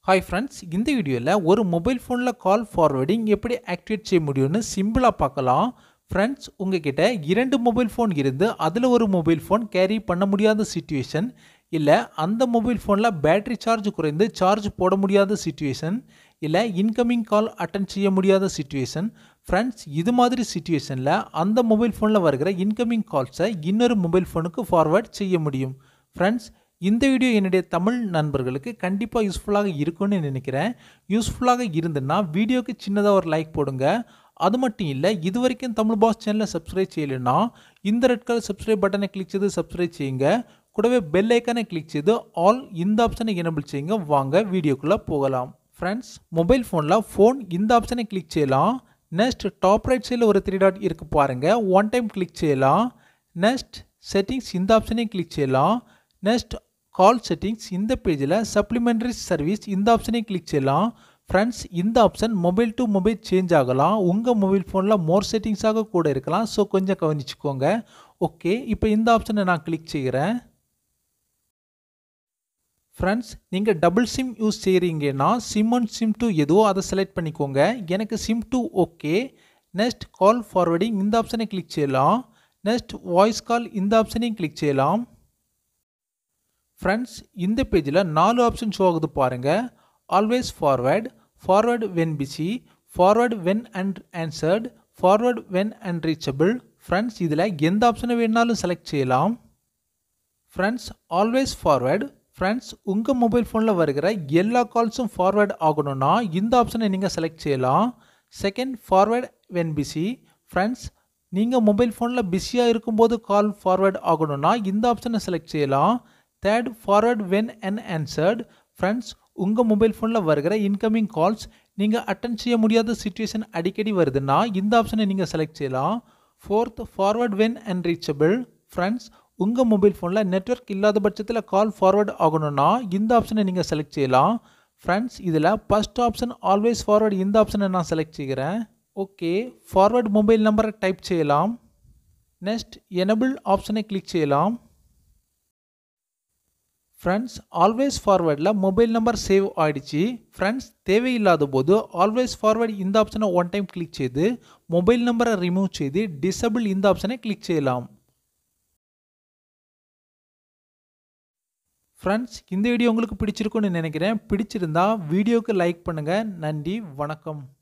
hi friends இந்த வீடியோவில் ஒரு மொபைல் ஃபோனில் கால் ஃபார்வர்டிங் எப்படி ஆக்டிவேட் செய்ய முடியும்னு சிம்பிளாக பார்க்கலாம் ஃப்ரெண்ட்ஸ் உங்ககிட்ட இரண்டு மொபைல் ஃபோன் இருந்து அதில் ஒரு மொபைல் ஃபோன் கேரி பண்ண முடியாத சுச்சுவேஷன் இல்லை அந்த மொபைல் ஃபோனில் பேட்டரி சார்ஜ் குறைந்து சார்ஜ் போட முடியாத சுச்சுவேஷன் இல்லை இன்கமிங் கால் அட்டன் செய்ய முடியாத சுச்சுவேஷன் ஃப்ரெண்ட்ஸ் இது மாதிரி சுச்சுவேஷனில் அந்த மொபைல் ஃபோனில் வருகிற இன்கமிங் கால்ஸை இன்னொரு மொபைல் ஃபோனுக்கு ஃபார்வர்ட் செய்ய முடியும் ஃப்ரெண்ட்ஸ் இந்த வீடியோ என்னுடைய தமிழ் நண்பர்களுக்கு கண்டிப்பாக யூஸ்ஃபுல்லாக இருக்கும்னு நினைக்கிறேன் யூஸ்ஃபுல்லாக இருந்துன்னா வீடியோக்கு சின்னதாக ஒரு லைக் போடுங்க அது மட்டும் இல்லை இது வரைக்கும் தமிழ் பாஸ் சேனலை சப்ஸ்கிரைப் செய்யலைன்னா இந்த ரெட் கலர் சப்ஸ்கிரைப் பட்டனை கிளிக் செய்து சப்ஸ்கிரைப் செய்யுங்க கூடவே பெல் ஐக்கானை கிளிக் செய்து ஆல் இந்த ஆப்ஷனை எனபிள் செய்யுங்க வாங்க வீடியோக்குள்ளே போகலாம் ஃப்ரெண்ட்ஸ் மொபைல் ஃபோனில் ஃபோன் இந்த ஆப்ஷனை கிளிக் செய்யலாம் நெக்ஸ்ட் டாப் ரைட் சைடில் ஒரு த்ரீ டாட் இருக்கு பாருங்கள் ஒன் டைம் கிளிக் செய்யலாம் நெக்ஸ்ட் செட்டிங்ஸ் இந்த ஆப்ஷனையும் கிளிக் செய்யலாம் நெக்ஸ்ட் கால் செட்டிங்ஸ் இந்த பேஜில் சப்ளிமெண்ட்ரி சர்வீஸ் இந்த ஆப்ஷனையும் கிளிக் செய்யலாம் ஃப்ரெண்ட்ஸ் இந்த option mobile to mobile change ஆகலாம் உங்கள் மொபைல் ஃபோனில் மோர் செட்டிங்ஸாக கூட இருக்கலாம் ஸோ கொஞ்சம் கவனிச்சுக்கோங்க ஓகே இப்போ இந்த ஆப்ஷனை நான் கிளிக் செய்கிறேன் ஃப்ரெண்ட்ஸ் நீங்கள் டபுள் சிம் யூஸ் செய்கிறீங்கன்னா சிம் ஒன் சிம் டூ எதுவோ அதை செலக்ட் பண்ணிக்கோங்க எனக்கு SIM two okay next call forwarding இந்த ஆப்ஷனை கிளிக் செய்யலாம் நெக்ஸ்ட் வாய்ஸ் கால் இந்த ஆப்ஷனையும் கிளிக் செய்யலாம் ஃப்ரெண்ட்ஸ் இந்த பேஜில் நாலு ஆப்ஷன் ஷோ ஆகுது பாருங்கள் always forward forward when busy forward when unanswered forward when unreachable friends இதில் எந்த ஆப்ஷனை வேணாலும் செலக்ட் செய்யலாம் ஃப்ரெண்ட்ஸ் ஆல்வேஸ் ஃபார்வேர்ட் ஃப்ரெண்ட்ஸ் உங்கள் மொபைல் ஃபோனில் வருகிற எல்லா கால்ஸும் ஃபார்வேர்ட் ஆகணும்னா இந்த ஆப்ஷனை நீங்கள் செலக்ட் செய்யலாம் second forward when busy friends நீங்கள் மொபைல் ஃபோனில் பிஸியாக இருக்கும்போது கால் ஃபார்வேர்ட் ஆகணும்னா இந்த ஆப்ஷனை செலக்ட் செய்யலாம் third forward when unanswered friends உங்கள் மொபைல் ஃபோனில் வருகிற இன்கமிங் கால்ஸ் நீங்கள் அட்டன் செய்ய முடியாத சுச்சுவேஷன் அடிக்கடி வருதுன்னா இந்த ஆப்ஷனை நீங்கள் செலக்ட் செய்யலாம் fourth forward when unreachable friends உங்கள் மொபைல் ஃபோனில் நெட்ஒர்க் இல்லாத பட்சத்தில் கால் ஃபார்வர்ட் ஆகணும்னா இந்த ஆப்ஷனை நீங்கள் செலக்ட் செய்யலாம் ஃப்ரெண்ட்ஸ் இதில் ஃபஸ்ட் ஆப்ஷன் ஆல்வேஸ் ஃபார்வர்ட் இந்த ஆப்ஷனை நான் செலக்ட் செய்கிறேன் ஓகே ஃபார்வர்ட் மொபைல் நம்பரை டைப் செய்யலாம் நெக்ஸ்ட் எனபிள் ஆப்ஷனை கிளிக் செய்யலாம் ஃப்ரெண்ட்ஸ் ஆல்வேஸ் ஃபார்வர்டில் மொபைல் நம்பர் சேவ் ஆகிடுச்சு ஃப்ரெண்ட்ஸ் தேவையில்லாத போது ஆல்வேஸ் ஃபார்வர்ட் இந்த ஆப்ஷனை ஒன் டைம் கிளிக் செய்து மொபைல் நம்பரை ரிமூவ் செய்து டிசபிள் இந்த ஆப்ஷனை கிளிக் செய்யலாம் ஃப்ரெண்ட்ஸ் இந்த வீடியோ உங்களுக்கு பிடிச்சிருக்குன்னு நினைக்கிறேன் பிடிச்சிருந்தா வீடியோவுக்கு லைக் பண்ணுங்கள் நன்றி வணக்கம்